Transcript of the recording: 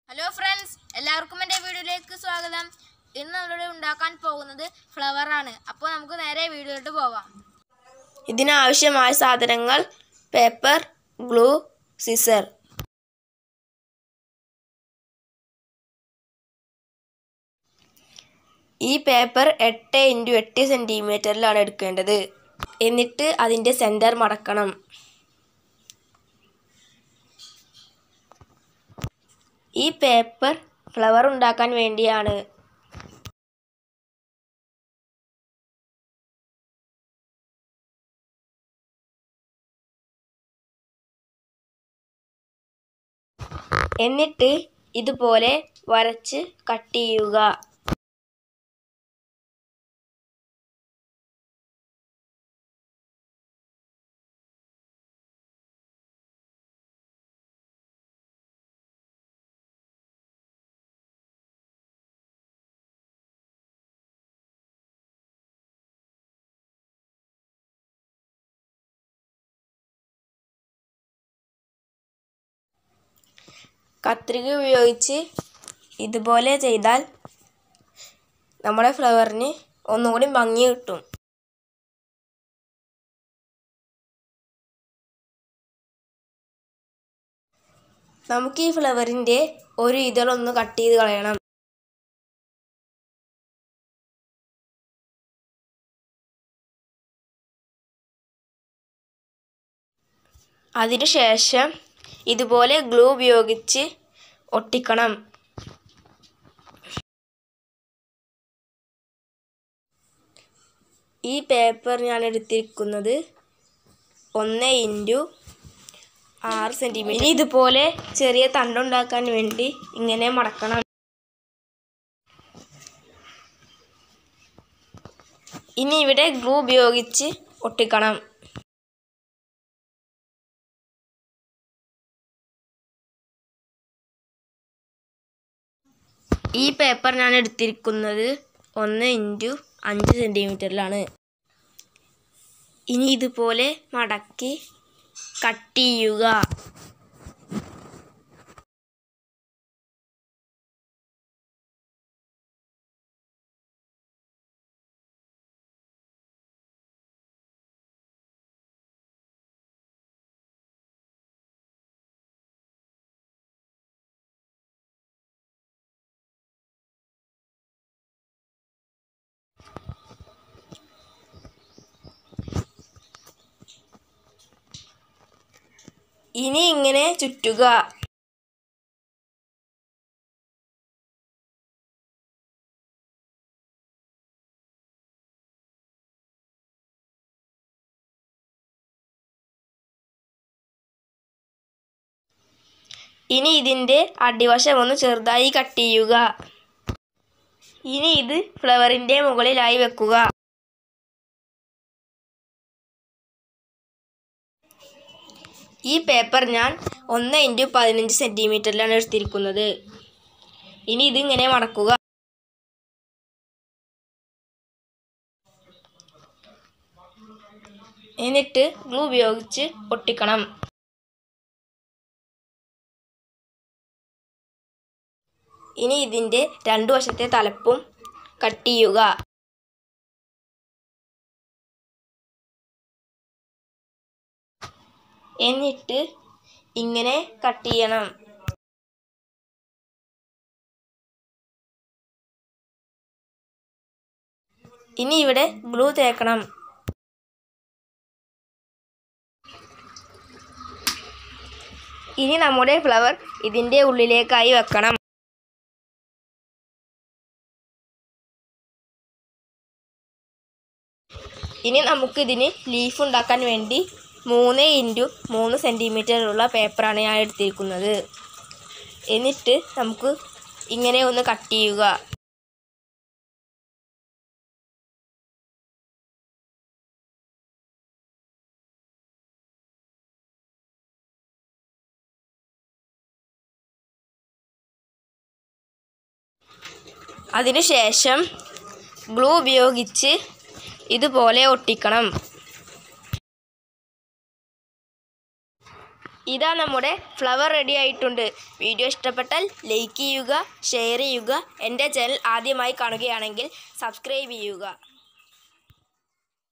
hello friends എല്ലാവർക്കും എൻ്റെ വീഡിയോയിലേക്ക് സ്വാഗതം ഇന്ന് നമ്മളിവിടെ ഉണ്ടാക്കാൻ പോകുന്നത് ഫ്ലവർ ആണ് അപ്പോൾ നമുക്ക് നേരെ വീഡിയോയിലോട്ട് പോവാം ഇതിനാവശ്യമായ സാധനങ്ങൾ പേപ്പർ ഗ്ലൂ സിസർ ഈ പേപ്പർ എട്ട് ഇൻറ്റു എട്ട് സെൻറ്റിമീറ്ററിലാണ് എടുക്കേണ്ടത് എന്നിട്ട് അതിൻ്റെ സെൻറ്റർ മടക്കണം ഈ പേപ്പർ ഫ്ലവർ ഉണ്ടാക്കാൻ വേണ്ടിയാണ് എന്നിട്ട് ഇതുപോലെ വരച്ച് കട്ട് ചെയ്യുക കത്രിക ഉപയോഗിച്ച് ഇതുപോലെ ചെയ്താൽ നമ്മുടെ ഫ്ലവറിന് ഒന്നുകൂടി ഭംഗി കിട്ടും നമുക്ക് ഈ ഫ്ലവറിൻ്റെ ഒരു ഇതളൊന്ന് കട്ട് ചെയ്ത് കളയണം അതിനുശേഷം ഇതുപോലെ ഗ്ലൂ ഉപയോഗിച്ച് ഒട്ടിക്കണം ഈ പേപ്പർ ഞാൻ എടുത്തിരിക്കുന്നത് ഒന്ന് ഇൻറ്റു ആറ് സെൻറ്റിമീറ്റർ ഇനി ഇതുപോലെ ചെറിയ തണ്ടുണ്ടാക്കാൻ വേണ്ടി ഇങ്ങനെ മടക്കണം ഇനി ഇവിടെ ഗ്ലൂ ഉപയോഗിച്ച് ഒട്ടിക്കണം ഈ പേപ്പർ ഞാൻ എടുത്തിരിക്കുന്നത് ഒന്ന് ഇൻറ്റു അഞ്ച് സെൻറ്റിമീറ്ററിലാണ് ഇനി ഇതുപോലെ മടക്കി കട്ട് ചെയ്യുക ഇനി ഇങ്ങനെ ചുറ്റുക ഇനി ഇതിൻ്റെ അടിവശം ഒന്ന് ചെറുതായി കട്ട് ചെയ്യുക ഇനി ഇത് ഫ്ലവറിൻ്റെ മുകളിലായി വെക്കുക ഈ പേപ്പർ ഞാൻ ഒന്ന് ഇൻറ്റു പതിനഞ്ച് സെൻറ്റിമീറ്ററിലാണ് എടുത്തിരിക്കുന്നത് ഇനി ഇതിങ്ങനെ മടക്കുക എന്നിട്ട് ഗ്ലൂ ഉപയോഗിച്ച് ഒട്ടിക്കണം ഇനി ഇതിൻ്റെ രണ്ടു വശത്തെ തലപ്പും കട്ട് ചെയ്യുക എന്നിട്ട് ഇങ്ങനെ കട്ട് ചെയ്യണം ഇനി ഇവിടെ ഗ്ലൂ തേക്കണം ഇനി നമ്മുടെ ഫ്ലവർ ഇതിൻ്റെ ഉള്ളിലേക്കായി വെക്കണം ഇനി നമുക്ക് ഇതിന് ലീഫ് ഉണ്ടാക്കാൻ വേണ്ടി മൂന്ന് ഇൻറ്റു മൂന്ന് സെൻറ്റിമീറ്ററുള്ള പേപ്പറാണ് ഞാൻ എടുത്തിരിക്കുന്നത് എന്നിട്ട് നമുക്ക് ഇങ്ങനെ ഒന്ന് കട്ട് ചെയ്യുക അതിനുശേഷം ഗ്ലൂ ഉപയോഗിച്ച് ഇതുപോലെ ഒട്ടിക്കണം ഇതാ നമ്മുടെ ഫ്ലവർ റെഡി ആയിട്ടുണ്ട് വീഡിയോ ഇഷ്ടപ്പെട്ടാൽ ലൈക്ക് ചെയ്യുക ഷെയർ ചെയ്യുക എൻ്റെ ചാനൽ ആദ്യമായി കാണുകയാണെങ്കിൽ സബ്സ്ക്രൈബ് ചെയ്യുക